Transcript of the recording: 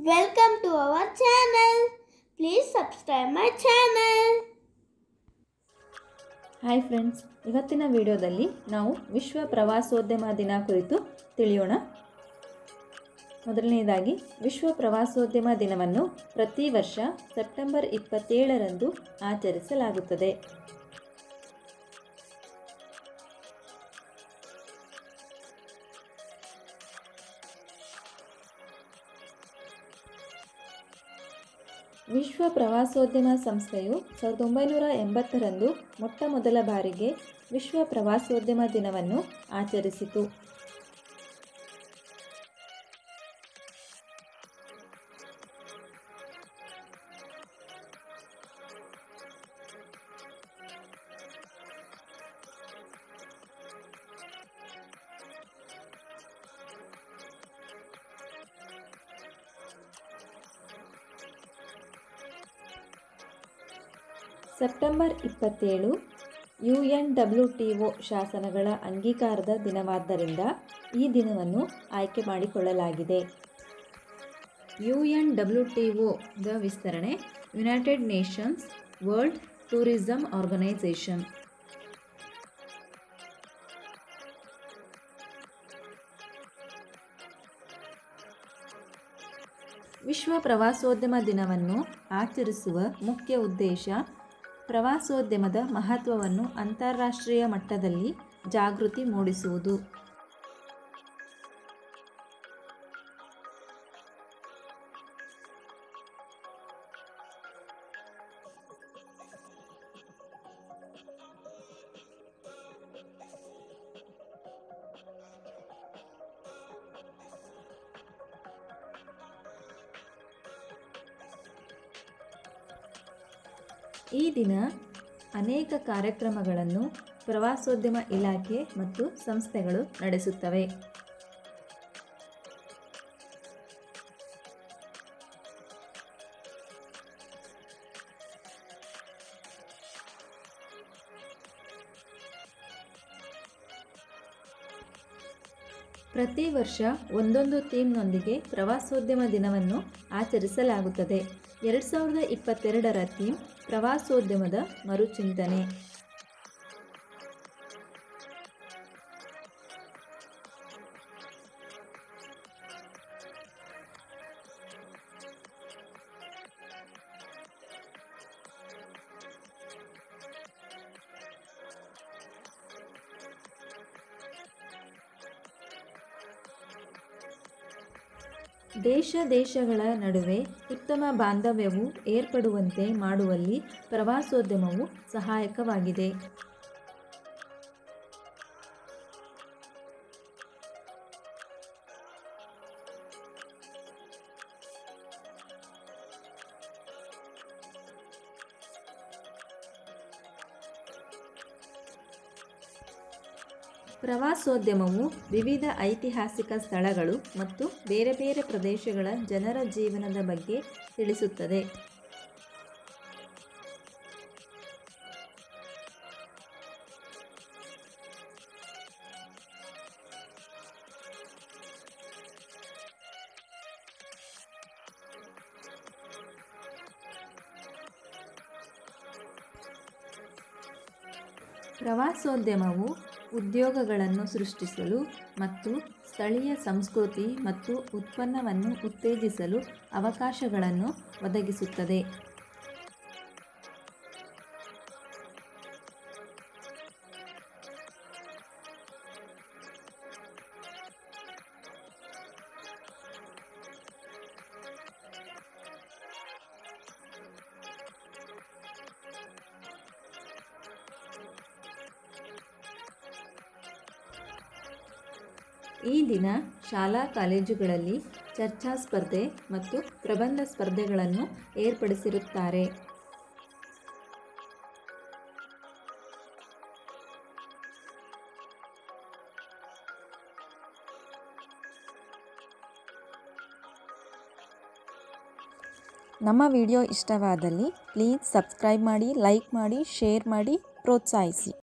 Welcome to our channel. Please subscribe my channel. Hi friends ಇವತ್ತಿನ ವಿಡಿಯೋದಲ್ಲಿ ನಾವು ವಿಶ್ವ ಪ್ರವಾಸೋದ್ಯಮ ದಿನ ಕುರಿತು ತಿಳಿಯೋಣ ಮೊದಲನೆಯದಾಗಿ ವಿಶ್ವ ಪ್ರವಾಸೋದ್ಯಮ ದಿನವನ್ನು ಪ್ರತಿ ವರ್ಷ ಸೆಪ್ಟೆಂಬರ್ ಇಪ್ಪತ್ತೇಳರಂದು ಆಚರಿಸಲಾಗುತ್ತದೆ ವಿಶ್ವ ಪ್ರವಾಸೋದ್ಯಮ ಸಂಸ್ಥೆಯು ಸಾವಿರದ ಒಂಬೈನೂರ ಎಂಬತ್ತರಂದು ಮೊಟ್ಟ ಮೊದಲ ಬಾರಿಗೆ ವಿಶ್ವ ಪ್ರವಾಸೋದ್ಯಮ ದಿನವನ್ನು ಆಚರಿಸಿತು ಸೆಪ್ಟೆಂಬರ್ ಇಪ್ಪತ್ತೇಳು U N W T O ಶಾಸನಗಳ ಅಂಗೀಕಾರದ ದಿನವಾದ್ದರಿಂದ ಈ ದಿನವನ್ನು ಆಯ್ಕೆ ಮಾಡಿಕೊಳ್ಳಲಾಗಿದೆ ಯು ಎನ್ ಡಬ್ಲ್ಯೂ ಟಿ ಒದ ವಿಸ್ತರಣೆ United Nations World Tourism Organisation ವಿಶ್ವ ಪ್ರವಾಸೋದ್ಯಮ ದಿನವನ್ನು ಆಚರಿಸುವ ಮುಖ್ಯ ಉದ್ದೇಶ ಪ್ರವಾಸೋದ್ಯಮದ ಮಹತ್ವವನ್ನು ಅಂತಾರಾಷ್ಟ್ರೀಯ ಮಟ್ಟದಲ್ಲಿ ಜಾಗೃತಿ ಮೂಡಿಸುವುದು ಈ ದಿನ ಅನೇಕ ಕಾರ್ಯಕ್ರಮಗಳನ್ನು ಪ್ರವಾಸೋದ್ಯಮ ಇಲಾಖೆ ಮತ್ತು ಸಂಸ್ಥೆಗಳು ನಡೆಸುತ್ತವೆ ಪ್ರತಿ ವರ್ಷ ಒಂದೊಂದು ಥೀಮ್ನೊಂದಿಗೆ ಪ್ರವಾಸೋದ್ಯಮ ದಿನವನ್ನು ಆಚರಿಸಲಾಗುತ್ತದೆ ಎರಡು ಸಾವಿರದ ಇಪ್ಪತ್ತೆರಡರ ಥೀಮ್ ಪ್ರವಾಸೋದ್ಯಮದ ಮರುಚಿಂತನೆ ದೇಶ ದೇಶಗಳ ನಡುವೆ ಉತ್ತಮ ಬಾಂಧವ್ಯವು ಏರ್ಪಡುವಂತೆ ಮಾಡುವಲ್ಲಿ ಪ್ರವಾಸೋದ್ಯಮವು ಸಹಾಯಕವಾಗಿದೆ ಪ್ರವಾಸೋದ್ಯಮವು ವಿವಿಧ ಐತಿಹಾಸಿಕ ಸ್ಥಳಗಳು ಮತ್ತು ಬೇರೆ ಬೇರೆ ಪ್ರದೇಶಗಳ ಜನರ ಜೀವನದ ಬಗ್ಗೆ ತಿಳಿಸುತ್ತದೆ ಪ್ರವಾಸೋದ್ಯಮವು ಉದ್ಯೋಗಗಳನ್ನು ಸೃಷ್ಟಿಸಲು ಮತ್ತು ಸ್ಥಳೀಯ ಸಂಸ್ಕೃತಿ ಮತ್ತು ಉತ್ಪನ್ನವನ್ನು ಉತ್ತೇಜಿಸಲು ಅವಕಾಶಗಳನ್ನು ಒದಗಿಸುತ್ತದೆ ಈ ದಿನ ಶಾಲಾ ಕಾಲೇಜುಗಳಲ್ಲಿ ಚರ್ಚಾ ಸ್ಪರ್ಧೆ ಮತ್ತು ಪ್ರಬಂಧ ಸ್ಪರ್ಧೆಗಳನ್ನು ಏರ್ಪಡಿಸಿರುತ್ತಾರೆ ನಮ್ಮ ವಿಡಿಯೋ ಇಷ್ಟವಾದಲ್ಲಿ ಪ್ಲೀಸ್ ಸಬ್ಸ್ಕ್ರೈಬ್ ಮಾಡಿ ಲೈಕ್ ಮಾಡಿ ಶೇರ್ ಮಾಡಿ ಪ್ರೋತ್ಸಾಹಿಸಿ